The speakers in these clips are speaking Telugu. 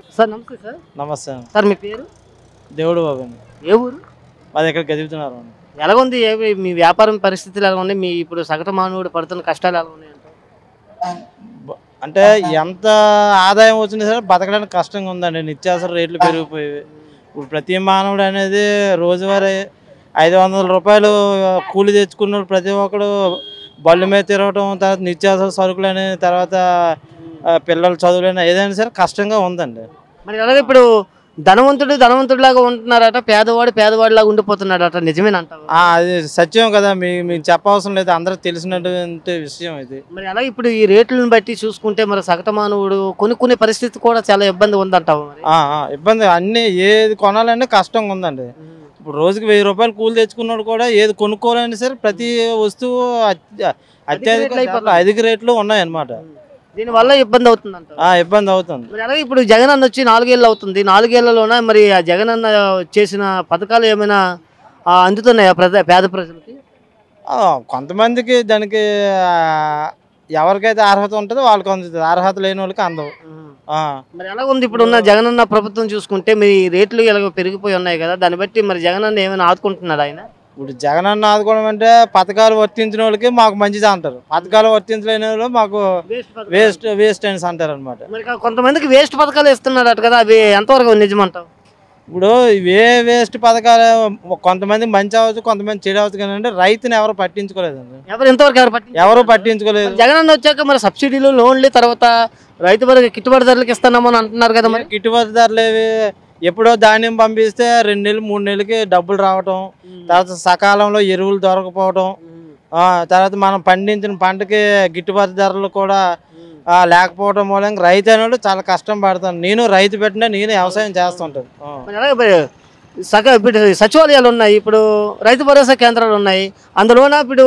సార్ నమస్తే సార్ నమస్తే సార్ మీ పేరు దేవుడు బాబు అండి ఏ ఊరు మాది ఇక్కడ గదుగుతున్నారు ఎలాగుంది ఏ- మీ వ్యాపారం పరిస్థితులు ఎలా ఉన్నాయి మీ ఇప్పుడు సగటు మానవుడు పడుతున్న కష్టాలు ఎలా ఉన్నాయి అంటారు? అంటే ఎంత ఆదాయం వచ్చినా సరే బతకడానికి కష్టంగా ఉందండి నిత్యావసర రేట్లు పెరిగిపోయి ఇప్పుడు ప్రతి మానవుడు అనేది రోజువారీ ఐదు వందల రూపాయలు కూలి తెచ్చుకున్న ప్రతి ఒక్కడు బళ్ళు మీద తిరగటం తర్వాత నిత్యావసర సరుకులు అని తర్వాత ఆ, పిల్లల చదువులని ఏదైనా సరే కష్టంగా ఉందండి మరి అలాగే ఇప్పుడు ధనవంతుడు ధనవంతుడిలాగా ఉంటున్నారట పేదవాడు పేదవాడిలాగా ఉండిపోతున్నాడట నిజమేనంటావా ఆ, అది సత్యం కదా మీ మీకు చెప్పవసరం లేదు అందరికి తెలిసినటువంటి విషయం ఇది మరి అలాగే ఇప్పుడు ఈ రేట్లను బట్టి చూసుకుంటే మరి సగటు మానవుడు కొనుక్కునే పరిస్థితి కూడా చాలా ఇబ్బంది ఉందంటావా మరి ఆ, ఆ, ఇబ్బంది అన్ని ఏది కొనాలంటే కష్టంగా ఉందండి ఇప్పుడు రోజుకి వెయ్యి రూపాయలు కూలి తెచ్చుకున్నాడు కూడా ఏది కొనుక్కోవాలని సరే ప్రతి వస్తువు అత్య- అత్యధిక రేట్లు అయిపోతుంది. ధరలు, అధిక రేట్లు ఉన్నాయన్నమాట దీని వల్ల ఇబ్బంది అవుతుందంట ఆ, ఇబ్బంది అవుతుంది మరి అలాగే ఇప్పుడు జగన్ అన్న వచ్చి నాలుగేళ్ళు అవుతుంది నాలుగేళ్లలోన మరి ఆ జగన్ అన్న చేసిన పథకాలు ఏమైనా ఆ, అందుతున్నాయా ప్రజ పేద ప్రజలకి ఆ, కొంతమందికి దానికి ఆ, ఎవరికైతే అర్హత ఉంటుందో వాళ్ళకి అందుతుంది అర్హత లేని వాళ్ళకి అందవు ఆ, మరి ఎలా ఉంది ఇప్పుడు ఉన్న జగన్ అన్న ప్రభుత్వం చూసుకుంటే మీ రేట్లు ఇలాగ పెరిగిపోయి ఉన్నాయి కదా దాన్ని బట్టి మరి జగన్ అన్న ఏమైనా ఆదుకుంటున్నాడు ఆయన ఇప్పుడు జగన్ అన్న ఆదుకోవడం అంటే పథకాలు వర్తించిన వాళ్ళకి మాకు మంచిది అంటారు పథకాలు వర్తించలేని వాళ్ళు మాకు వేస్ట్ వేస్ట్ అని అంటారు అనమాట మరి కా- కొంతమందికి వేస్ట్ పథకాలు ఇస్తున్నాడట కదా అవి ఎంతవరకు నిజమంటావు ఇప్పుడు ఇవే వేస్ట్ పథకాలు కొంతమంది మంచి అవ్వచ్చు కొంతమంది చెడు అవ్వచ్చు కానీ అంటే రైతుని ఎవరు పట్టించుకోలేదండి ఎవరు ఎంతవరకు ఎవరు పట్టి ఎవరు పట్టించుకోలేదు జగన్ అన్న వచ్చాక మరి సబ్సిడీలు లోన్లు తర్వాత రైతు వారికి గిట్టుబాటు ధరలకు ఇస్తున్నామని అంటున్నారు కదా మరి గిట్టుబాటు ధరలు ఏవి ఎప్పుడో ధాన్యం పంపిస్తే రెండు నెలలు మూడు నెలలకి డబ్బులు రావటం తర్వాత సకాలంలో ఎరువులు దొరకపోవటం ఆ, తర్వాత మనం పండించిన పంటకి గిట్టుబాటు ధరలు కూడా ఆ, లేకపోవడం మూలంగా రైతు అనేవాడు చాలా కష్టం పడతాను నేను రైతు పెట్టినా నేను వ్యవసాయం చేస్తుంటాను ఆ. మరి అలాగే మరి సగ ఇప్పుడు సచివాలయాలు ఉన్నాయి ఇప్పుడు రైతు భరోసా కేంద్రాలు ఉన్నాయి అందులోన ఇప్పుడు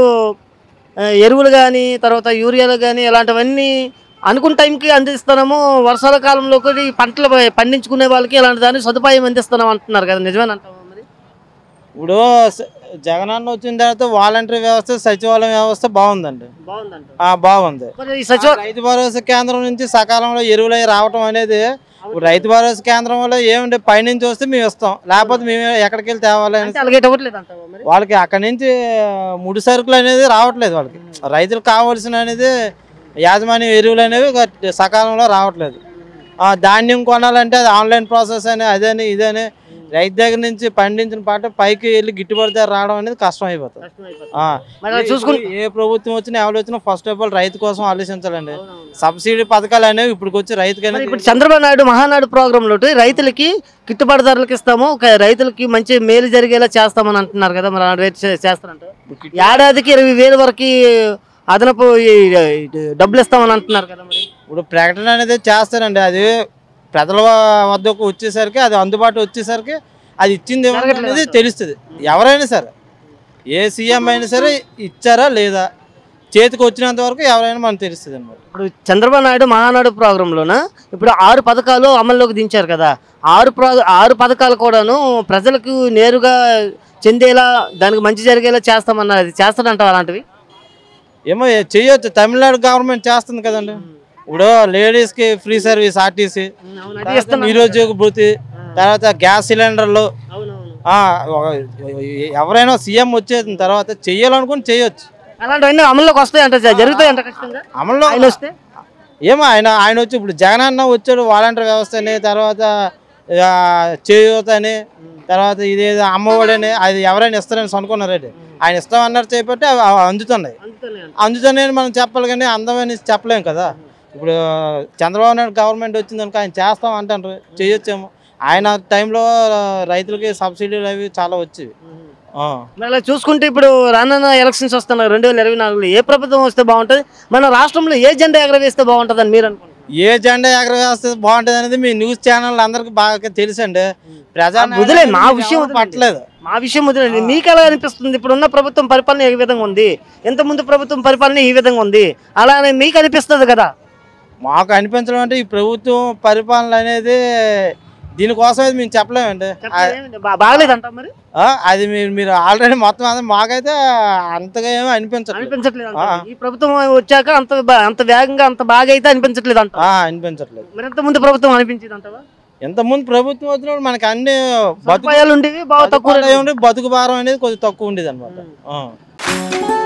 ఆ, ఎరువులు కానీ తర్వాత యూరియాలు కానీ ఇలాంటివన్నీ అనుకున్న టైంకి అందిస్తున్నాము వర్షాల కాలంలో కూడా ఈ పంటలు పండించుకునే వాళ్ళకి ఇలాంటి దాన్ని సదుపాయం అందిస్తున్నాం అంటున్నారు కదా నిజమేనంటావా మరి ఇప్పుడు స- జగనన్న వచ్చిన తర్వాత వాలంటరీ వ్యవస్థ సచివాలయం వ్యవస్థ బాగుందండి బాగుందంట ఆ, బాగుంది మరి ఈ సచివ రైతు భరోసా కేంద్రం నుంచి సకాలంలో ఎరువులు అవి రావటం అనేది ఇప్పుడు రైతు భరోసా కేంద్రం వల్ల ఏముంటే పైనుంచి వస్తే మేము ఇస్తాం లేకపోతే మేము ఎక్కడికి వెళ్ళి తేవాలి అని అంటే అలాగే ఇవ్వట్లేదు అంటావా మరి వాళ్ళకి అక్కడి నుంచి ముడి సరుకులు అనేది రావట్లేదు వాళ్ళకి రైతులకు కావాల్సిన అనేది యాజమాన్య ఎరువులు అనేవి గట్- సకాలంలో రావట్లేదు ఆ, ధాన్యం కొనాలంటే అది ఆన్లైన్ ప్రాసెస్ అని అదని ఇదని రైతు దగ్గర నుంచి పండించిన పంట పైకి వెళ్ళి గిట్టుబాటు ధర రావడం అనేది కష్టం అయిపోతుంది ఆ, మరి అలా చూసుకుంటే ఏ ప్రభుత్వం వచ్చినా ఎవరు వచ్చినా ఫస్ట్ ఆఫ్ ఆల్ రైతు కోసం ఆలోచించాలండి సబ్సిడీ పథకాలు అనేవి ఇప్పుడు వచ్చి రైతుకైనా మరి ఇప్పుడు చంద్రబాబు నాయుడు మహానాడు ప్రోగ్రామ్ లో రైతులకి గిట్టుబాటు ధరలకు ఇస్తాము ఒక రైతులకి మంచి మేలు జరిగేలా చేస్తామని అంటున్నారు కదా మరి అలాంటి రేటు చే- చేస్తారంట ఏడాదికి ఇరవై వేల వరకు అదనపు ఈ డబ్బులు ఇస్తామని అంటున్నారు కదా మరి ఇప్పుడు ప్రకటన అనేది చేస్తారండి అది ప్రజల వద్దకు వచ్చేసరికి అది అందుబాటు వచ్చేసరికి అది ఇచ్చింది ఏమో జరగట్లేదు అనేది అంటారు. తెలుస్తుంది ఎవరైనా సరే ఏ సీఎం అయినా సరే ఇచ్చారా లేదా చేతికి వచ్చినంత వరకు ఎవరైనా మనకు తెలుస్తుంది అనమాట ఇప్పుడు చంద్రబాబు నాయుడు మహానాడు ప్రోగ్రాంలోన ఇప్పుడు ఆరు పథకాలు అమల్లోకి దించారు కదా ఆరు ప్ర ఆరు పథకాలు కూడాను ప్రజలకు నేరుగా చెందేలా దానికి మంచి జరిగేలా చేస్తామన్నారు అది చేస్తాడంటావు అలాంటివి ఏమో ఏ- చేయొచ్చు తమిళనాడు గవర్నమెంట్ చేస్తుంది కదండి ఇప్పుడు లేడీస్కి ఫ్రీ సర్వీస్ ఆర్టీసీ అది ఇస్తున్నారు. నిరుద్యోగ భృతి తర్వాత గ్యాస్ సిలిండర్లు అవునవును ఆ, ఒక- ఎవరైనా సీఎం వచ్చేసిన తర్వాత చెయ్యాలనుకుని చేయొచ్చు అలాంటివన్నీ అమల్లోకి వస్తాయి అంట జరుగుతాయి అంట ఖచ్చితంగా అమల్లో ఆయన వస్తే ఏమో ఆయన ఆయన వచ్చి ఇప్పుడు జగన్ అన్న వచ్చాడు వాలంటీర్ వ్యవస్థ అని తర్వాత ఆ, చేయూత అని తర్వాత ఇదేదో అమ్మఒడి అని అది ఎవరైనా ఇస్తారని అనుకున్నారండి ఆయన ఇస్తాం అన్నారు చేపట్టి అవి అవి అందుతున్నాయి అందుతున్నాయని మనం చెప్పాలి కానీ అందమని చెప్పలేం కదా ఇప్పుడు చంద్రబాబు నాయుడు గవర్నమెంట్ వచ్చిందనుకో ఆయన చేస్తాం అంటారు చేయొచ్చేమో ఆయన టైంలో రైతులకి సబ్సిడీలు అవి చాలా వచ్చేవి ఆ. మరి అలా చూసుకుంటే ఇప్పుడు రానున్న ఎలక్షన్స్ వస్తున్నాయి రెండు వేల ఇరవై నాలుగులో ఏ ప్రభుత్వం వస్తే బాగుంటుంది మన రాష్ట్రంలో ఏ జెండా ఎగరవేస్తే బాగుంటుంది అని మీరు అనుకుంటున్నారు ఏ జెండా ఎగరవేస్తే బాగుంటుంది అనేది మీ న్యూస్ ఛానల్ అందరికి బాగా తెలుసండి ప్రజా వదిలే, మా విషయం వదిలేండి. పట్టలేదు మా విషయం వదిలేండి మీకు ఎలా అనిపిస్తుంది ఇప్పుడున్న ప్రభుత్వం పరిపాలన ఏ విధంగా ఉంది ఇంతకుముందు ప్రభుత్వం పరిపాలన ఈ విధంగా ఉంది అలానే మీకు అనిపిస్తుంది కదా మాకు అనిపించడం అంటే ఈ ప్రభుత్వం పరిపాలన అనేది దీనికోసం అయితే మేము చెప్పలేమండి చెప్పలేమండి. బా- బాగలేదంట మరి ఆ, అది మీరు మీరు ఆల్రెడీ మొత్తం అంతా మాకైతే అంతగా ఏమీ అనిపించట్లేదు అనిపించట్లేదు అంట. ఆ. ఈ ప్రభుత్వం వచ్చాక అంత బా- అంత వేగంగా అంత బాగా అయితే అనిపించట్లేదు అంట ఆ, అనిపించట్లేదు మరి ఇంత ముందు ప్రభుత్వం అనిపించింది అంటవా ఇంతకుముందు ప్రభుత్వం వచ్చినప్పుడు మనకి అన్ని బతుకు సదుపాయాలు ఉండేవి బాగా తక్కువ సదుపాయాలు ఉండి బతుకు భారం అనేది కొద్దిగా తక్కువ ఉండేది అనమాట